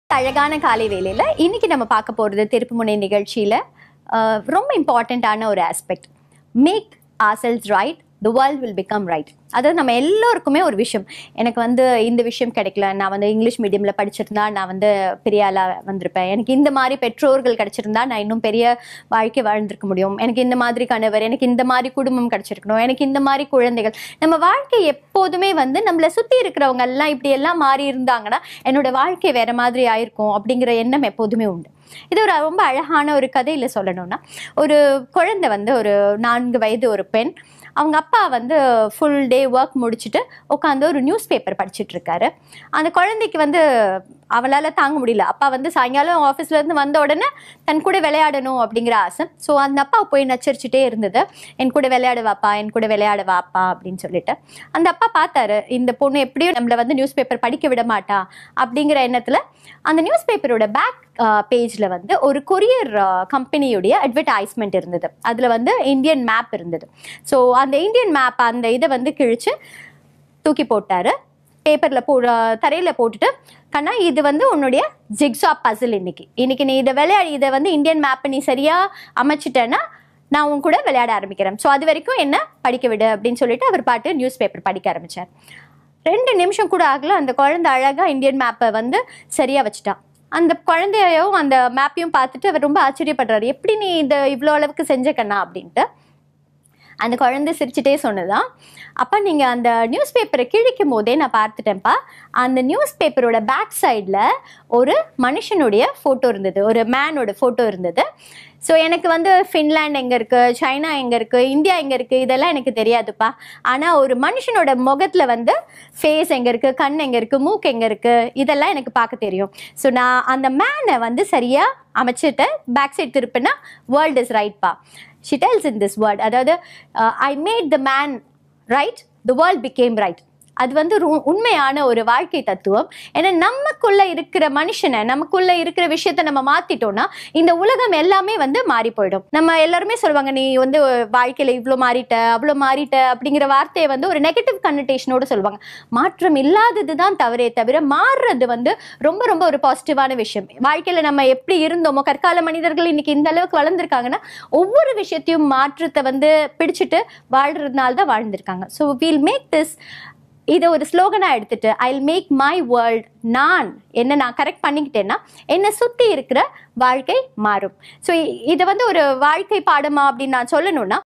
அழகான காலை வேளையில இன்னைக்கு நம்ம பார்க்க போறது திருப்புமுனை நிகழ்ச்சியில அஹ், ரொம்ப இம்பார்ட்டண்ட்டான ஒரு aspect make ourselves right the world will become right அதாவது நம்ம எல்லோருக்குமே ஒரு விஷயம் எனக்கு வந்து இந்த விஷயம் கிடைக்கல நான் வந்து இங்கிலீஷ் மீடியம்ல படிச்சிருந்தா நான் வந்து பெரிய ஆளா வந்திருப்பேன் எனக்கு இந்த மாதிரி பெற்றோர்கள் கிடைச்சிருந்தா நான் இன்னும் பெரிய வாழ்க்கை வாழ்ந்திருக்க முடியும் எனக்கு இந்த மாதிரி கணவர் எனக்கு இந்த மாதிரி குடும்பம் கிடைச்சிருக்கணும் எனக்கு இந்த மாதிரி குழந்தைகள் நம்ம வாழ்க்கை எப்போதுமே வந்து நம்மளை சுத்தி இருக்கிறவங்க எல்லாம் இப்படி எல்லாம் மாறி இருந்தாங்கன்னா என்னோட வாழ்க்கை வேற மாதிரி ஆயிருக்கும் அப்படிங்கிற எண்ணம் எப்போதுமே உண்டு இது ஒரு ரொம்ப அழகான ஒரு கதையில சொல்லணும்னா ஒரு குழந்தை வந்து ஒரு நான்கு வயது ஒரு பெண் அவங்க அப்பா வந்து ஃபுல் டே ஒர்க் முடிச்சுட்டு உட்காந்து ஒரு நியூஸ் பேப்பர் படிச்சுட்டு இருக்காரு அந்த குழந்தைக்கு வந்து அவளால தாங்க முடியல அப்பா வந்து சாயங்காலம் ஆஃபீஸ்ல இருந்து வந்த உடனே தன் கூட விளையாடணும் அப்படிங்கிற ஆசை ஸோ அந்த அப்பா போய் நச்சரிச்சுட்டே இருந்தது என் கூட விளையாட வாப்பா என் கூட விளையாட வாப்பா அப்படின்னு சொல்லிட்டு அந்த அப்பா பார்த்தாரு இந்த பொண்ணு எப்படியும் நம்மள வந்து நியூஸ் பேப்பர் படிக்க விட மாட்டா அப்படிங்கிற எண்ணத்துல அந்த நியூஸ் பேப்பரோட பேக் பேஜ்ல வந்து ஒரு கொரியர் கம்பெனியுடைய அட்வர்டைஸ்மெண்ட் இருந்தது அதுல வந்து இந்தியன் மேப் இருந்தது ஸோ அந்த இந்தியன் மேப் அந்த இதை வந்து கிழிச்சு தூக்கி போட்டாரு பேப்பர்ல போ தரையில போட்டுட்டு கண்ணா இது வந்து உன்னுடைய ஜிக்ஸா பசில் இன்னைக்கு இன்னைக்கு நீ இதை விளையாடி இதை வந்து இந்தியன் மேப்பை நீ சரியா அமைச்சிட்டேன்னா நான் உன் கூட விளையாட ஆரம்பிக்கிறேன் ஸோ அது வரைக்கும் என்ன படிக்க விடு அப்படின்னு சொல்லிட்டு அவர் பாட்டு நியூஸ் பேப்பர் படிக்க ஆரம்பிச்சார் ரெண்டு நிமிஷம் கூட ஆகல அந்த குழந்தை அழகா இந்தியன் மேப்பை வந்து சரியா வச்சுட்டான் அந்த குழந்தையும் அந்த மேப்பையும் பார்த்துட்டு அவர் ரொம்ப ஆச்சரியப்படுறாரு எப்படி நீ இதை இவ்வளோ அளவுக்கு செஞ்ச கண்ணா அப்படின்ட்டு அந்த குழந்தை சிரிச்சுட்டே சொன்னதான் அப்பா நீங்கள் அந்த நியூஸ் பேப்பரை கிழிக்கும் போதே நான் பார்த்துட்டேன்ப்பா அந்த நியூஸ் பேப்பரோட பேக் சைடில் ஒரு மனுஷனுடைய ஃபோட்டோ இருந்தது ஒரு மேனோட ஃபோட்டோ இருந்தது ஸோ எனக்கு வந்து ஃபின்லாண்ட் எங்கே இருக்குது சைனா எங்கே இருக்குது இந்தியா எங்கே இருக்குது இதெல்லாம் எனக்கு தெரியாதுப்பா ஆனால் ஒரு மனுஷனோட முகத்தில் வந்து ஃபேஸ் எங்கே இருக்குது கண் எங்கே இருக்குது மூக்கு எங்கே இருக்குது இதெல்லாம் எனக்கு பார்க்க தெரியும் ஸோ நான் அந்த மேனை வந்து சரியாக அமைச்சிட்டு பேக் சைடு திருப்பினா வேர்ல்ட் இஸ் ரைட்பா she tells in this word அதாவது I made the man right the world became right அது வந்து ரு- உண்மையான ஒரு வாழ்க்கை தத்துவம் ஏன்னா நமக்குள்ள இருக்கிற மனுஷனை நமக்குள்ள இருக்கிற விஷயத்த நம்ம மாத்திட்டோம்னா இந்த உலகம் எல்லாமே வந்து மாறி போயிடும் நம்ம எல்லாருமே சொல்லுவாங்க நீ வந்து வாழ்க்கையில இவ்வளோ மாறிட்ட அவ்வளோ மாறிட்ட அப்படிங்கிற வார்த்தையை வந்து ஒரு நெகட்டிவ் கன்னடேஷனோட சொல்லுவாங்க மாற்றம் இல்லாதது தான் தவறே தவிர மாறுறது வந்து ரொம்ப ரொம்ப ஒரு பாசிட்டிவான விஷயம் வாழ்க்கையில நம்ம எப்படி இருந்தோமோ கற்கால மனிதர்கள் இன்னைக்கு இந்த அளவுக்கு வளர்ந்துருக்காங்கன்னா ஒவ்வொரு விஷயத்தையும் மாற்றத்தை வந்து பிடிச்சிட்டு வாழ்றதுனால தான் வாழ்ந்திருக்காங்க ஸோ வீல் மேக் திஸ் இதை ஒரு ஸ்லோகனாக எடுத்துட்டு ஐ மேக் மை வேர்ல்ட் நான் என்ன நான் கரெக்ட் பண்ணிக்கிட்டேன்னா என்னை சுற்றி இருக்கிற வாழ்க்கை மாறும் ஸோ இதை வந்து ஒரு வாழ்க்கை பாடமா அப்படின்னு நான் சொல்லணும்னா